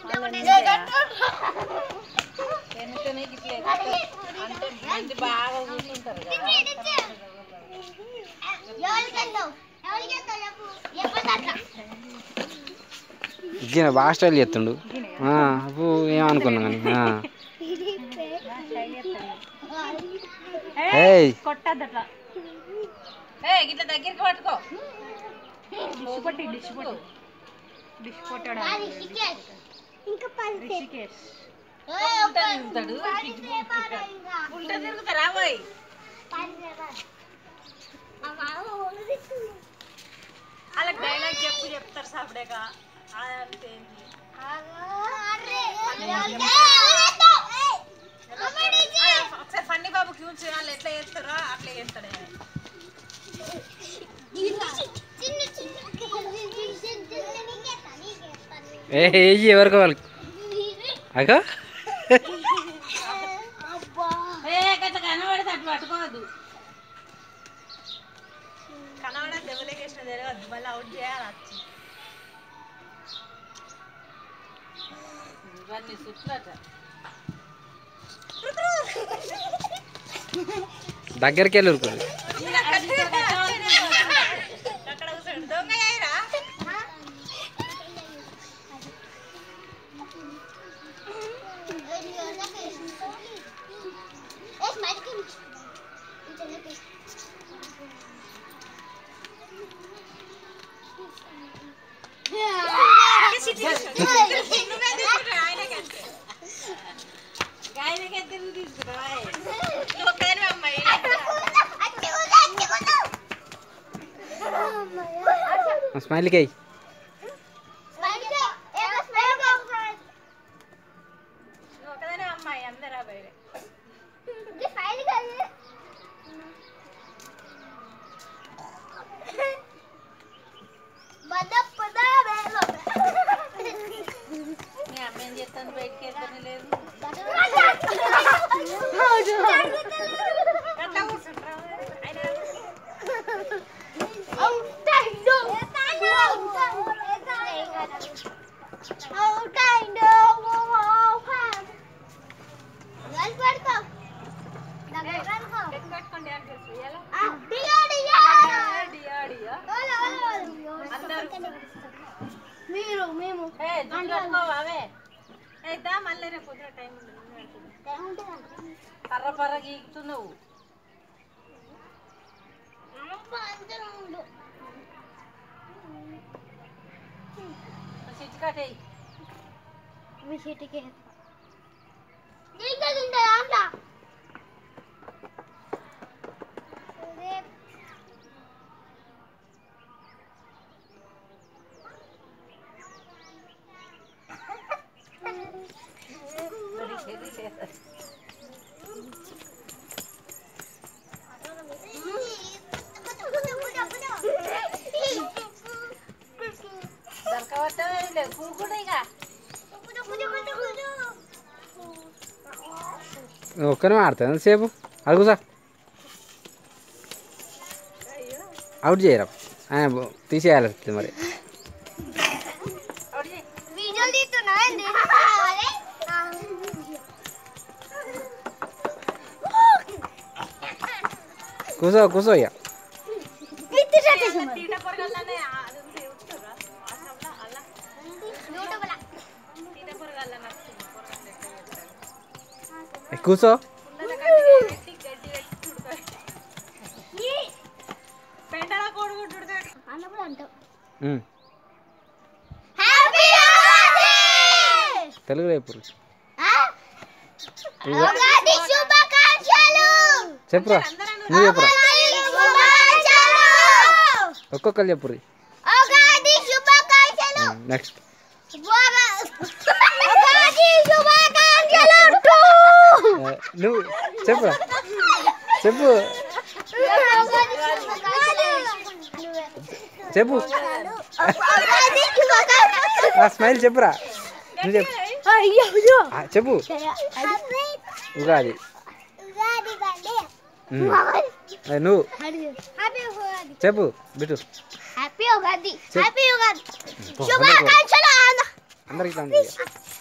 వెనుకనే ఇట్లా ఎక్కుతారు. అంటే మంది బాగా కూర్చుంటారు కదా ఇచ్చిన బాగా స్టైల్ చేస్తుండు ఆ, అప్పు ఏమనుకున్నా కానీ ఆ. ఏయ్ కొట్టద్దట్లా ఏ ఇట్లా దగ్గరికి పట్టుకో డిష్ పట్టి డిష్ పట్టు డిష్ కొట్టాడు రిషికేష్ ఉల్టా తిరుగుతాడు ఉల్టా తిరుగుతారా పోయి అలా డైలాగ్ చెప్పు చెప్తారు సపడేగా అదంతే ఏంటి? అలా ఒకసారి ఫన్నీ బాబు క్యూన్స్ వాళ్ళు ఎట్లా చేస్తారో అట్లా చేస్తాడు ఆయన. ఏ ఏజీ ఎవరికి వాళ్ళకి అగో ఏ గట్ల కనబడితే అటు పట్టుకోవద్దు కనబడ దెబ్బలేకేసిన తిరగద్దు మళ్ళీ అవుట్ చేయాలి వచ్చి ఇవన్నీ సుట్లట దగ్గరికి వెళ్ళి ఊరుకోండి అక్కడ కూర్చోండి దొంగ అయ్యారా ఆయనకే తిరుగు తీసుకురా ఒక్కదాని అమ్మాయి స్మైల్కి అయ్యి నువ్వు ఒక్కదానే అమ్మాయి అందరా బయట మీ అమ్మ ఏం చేస్తాను బయటికి వెళ్తానే లేదు అట్లా కూర్చుంటారా ఆయన ఎత్తు పట్టుకొని డ్యాన్స్ చేస్తూ ఎలా డియాడియా మీరు మేము ఏ జుట్టు కట్టుకోవా అవే ఏ దా మళ్ళీ రేపు పొద్దున టైం ఉండదు పర్ర పర్ర గీకుతున్నావు స్విచ్ కట్టేయి మీ చెట్టుకి దొరకవట్టమే లేదు కూకుడు ఇక ఒక్కనే ఆడుతుంది ఎంతసేపు అడుగుసా అవుట్ చేయరా ఆయన బో- తీసేయాలి వస్తుంది మరి వీడియోలు తీస్తున్నా కూసో కూసో ఇక తీట పొరగల్లనే అది ఉంది ఉట్టురా ఆశ్రమంలో అల్ల తీట పొరగల్ల నచ్చింది పొరగల్ల ఎట్లా చేస్తారు ఏ, కూసో ఉండల గడ్డి పెట్టి గడ్డి పెట్టి తుడకాలి పెండల కోడిగుడ్డు ఉడకాలి అన్నప్పుడు అంటావు ఉమ్. హ్యాపీ తెలుగులో ఎప్పుడు ఉగాది శుభాకాంక్షలు చెప్పురా నువ్వు చెప్పురా ఉగాది శుభాకాంక్షలు ఒక్కొక్కరు చెప్పుర్రి ఉగాది శుభాకాంక్షలు నెక్స్ట్ ఉగాది శుభాకాంక్షలు నువ్వు చెప్పురా చెప్పు చెప్పు ఉగాది శుభాకాంక్షలు ఆ స్మైల్ చెప్పురా నువ్వు చెప్పు అయ్యో ఆ, చెప్పు ఉగాది ఉగాది బండి ఉమ్. అది నువ్వు హ్యాపీ ఉగాది చెప్పు బిటు హ్యాపీ ఉగాది హ్యాపీ ఉగాది పో, శుభాకాంక్షలు అన్న అందరికి ఇట్లా ఉంది ఇక.